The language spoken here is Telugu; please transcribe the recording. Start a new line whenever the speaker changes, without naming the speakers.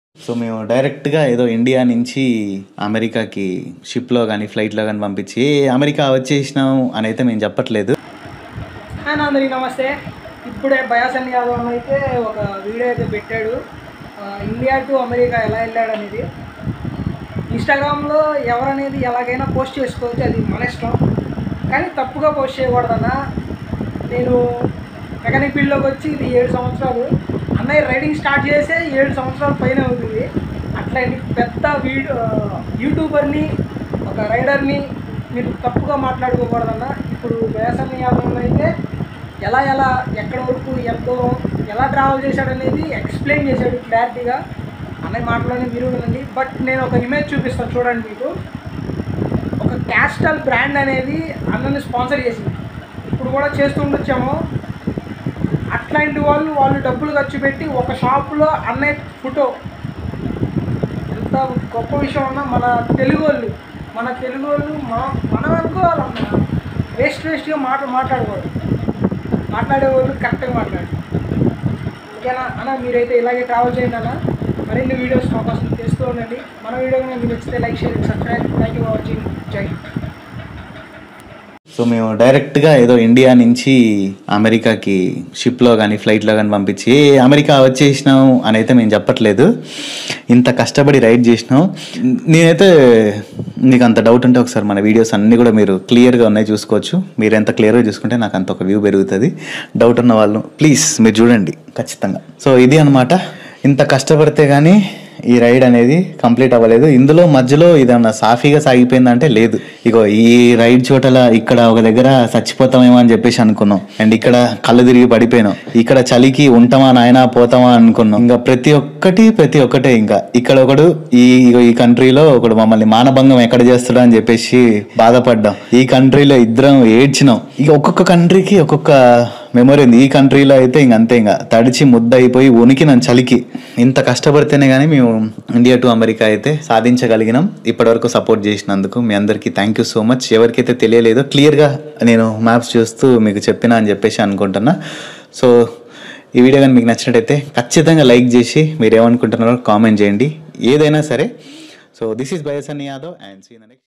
సో మేము డైరెక్ట్గా ఏదో ఇండియా నుంచి అమెరికాకి షిప్లో కానీ ఫ్లైట్లో కానీ పంపించి "ఏ, అమెరికా వచ్చేసినాం అని అయితే మేము చెప్పట్లేదు
హాయ్ అందరికి నమస్తే ఇప్పుడే బయాసన్ యాదవ్ అన్న అయితే ఒక వీడియో అయితే పెట్టాడు ఆ, ఇండియా టు అమెరికా ఎలా వెళ్ళాడు అనేది ఇన్స్టాగ్రామ్లో ఎవరనేది ఎలాగైనా పోస్ట్ చేసుకోవచ్చు అది మన ఇష్టం కానీ తప్పుగా పోస్ట్ చేయకూడదన్న నేను మెకానిక్ ఫీల్డ్లోకి వచ్చి ఇది ఏడు సంవత్సరాలు అన్నయ్య రైడింగ్ స్టార్ట్ చేసే ఏడు సంవత్సరాల పైన అవుతుంది అట్లాంటి పెద్ద వీడియో యూట్యూబర్ని ఒక రైడర్ని మీరు తప్పుగా మాట్లాడుకోకూడదన్న ఇప్పుడు వేసన్ యాదవ్ అయితే ఎలా ఎలా ఎక్కడ వరకు ఎంత దూరం ఎలా ట్రావెల్ చేశాడు అనేది ఎక్స్ప్లెయిన్ చేశాడు క్లారిటీగా అన్నయ్య మాటలోనే మీరు వినండి బట్ నేను ఒక ఇమేజ్ చూపిస్తాను చూడండి మీకు ఒక క్యాస్టల్ బ్రాండ్ అనేది అన్నని స్పాన్సర్ చేసింది ఇప్పుడు కూడా చేస్తూ ఉండొచ్చాము అట్లాంటి వాళ్ళు వాళ్ళు డబ్బులు ఖర్చు పెట్టి ఒక షాపులో అన్నయ్య ఫోటో ఎంత గొప్ప విషయం ఉన్నా మన తెలుగు వాళ్ళు మన తెలుగు వాళ్ళు మన మనం అనుకోవాలన్న వేస్ట్ వేస్ట్గా మాట మాట్లాడకూడదు మాట్లాడే వాళ్ళు కరెక్ట్గా మాట్లాడు ఓకేనా అన్న మీరైతే ఇలాగే ట్రావెల్ చేయండి అన్న మరిన్ని వీడియోస్ మా కోసం చేస్తూ ఉండండి మన వీడియో కనుక మీకు నచ్చితే like share subscribe thank you for watching Jai Hind
so మేము డైరెక్ట్గా ఏదో ఇండియా నుంచి అమెరికాకి షిప్లో కానీ ఫ్లైట్లో కానీ పంపించి "ఏ, అమెరికా వచ్చేసినాం అని అయితే మేము చెప్పట్లేదు ఇంత కష్టపడి రైడ్ చేసినాం నేనైతే మీకు అంత డౌట్ ఉంటే ఒకసారి మన వీడియోస్ అన్నీ కూడా మీరు క్లియర్గా ఉన్నాయి చూసుకోవచ్చు మీరు ఎంత క్లియర్గా చూసుకుంటే నాకు అంత ఒక వ్యూ పెరుగుతుంది డౌట్ ఉన్న వాళ్ళు ప్లీజ్ మీరు చూడండి ఖచ్చితంగా సో ఇది అనమాట ఇంత కష్టపడితే కానీ ఈ రైడ్ అనేది కంప్లీట్ అవ్వలేదు ఇందులో మధ్యలో ఇదన్నా సాఫీగా సాగిపోయిందంటే లేదు ఇగో ఈ రైడ్ చోటల ఇక్కడ ఒక దగ్గర చచ్చిపోతామేమో అని చెప్పేసి అనుకున్నాం అండ్ ఇక్కడ కళ్ళు తిరిగి పడిపోయినాం ఇక్కడ చలికి ఉంటామా నాయనా పోతామా అనుకున్నాం ఇంకా ప్రతి ఒక్కటి ప్రతి ఒక్కటే ఇంకా ఇక్కడ ఒకడు ఈ ఇగో ఈ కంట్రీలో ఒకడు మమ్మల్ని మానభంగం ఎక్కడ చేస్తాడు అని చెప్పేసి బాధపడ్డాం ఈ కంట్రీలో ఇద్దరం ఏడ్చినాం ఇక ఒక్కొక్క కంట్రీకి ఒక్కొక్క మెమొరీ ఉంది ఈ కంట్రీలో అయితే ఇంక అంతే ఇంకా తడిచి ముద్ద అయిపోయి ఉనికినాం చలికి ఇంత కష్టపడితేనే కానీ మేము ఇండియా టు అమెరికా అయితే సాధించగలిగినాం ఇప్పటివరకు సపోర్ట్ చేసినందుకు మీ అందరికీ థ్యాంక్ యూ సో మచ్ ఎవరికైతే తెలియలేదో క్లియర్గా నేను మ్యాప్స్ చూస్తూ మీకు చెప్పినా అని చెప్పేసి అనుకుంటున్నా సో ఈ వీడియో కానీ మీకు నచ్చినట్టయితే ఖచ్చితంగా లైక్ చేసి మీరు ఏమనుకుంటున్నారో కామెంట్ చేయండి ఏదైనా సరే so this is Bayasan Yadav and see next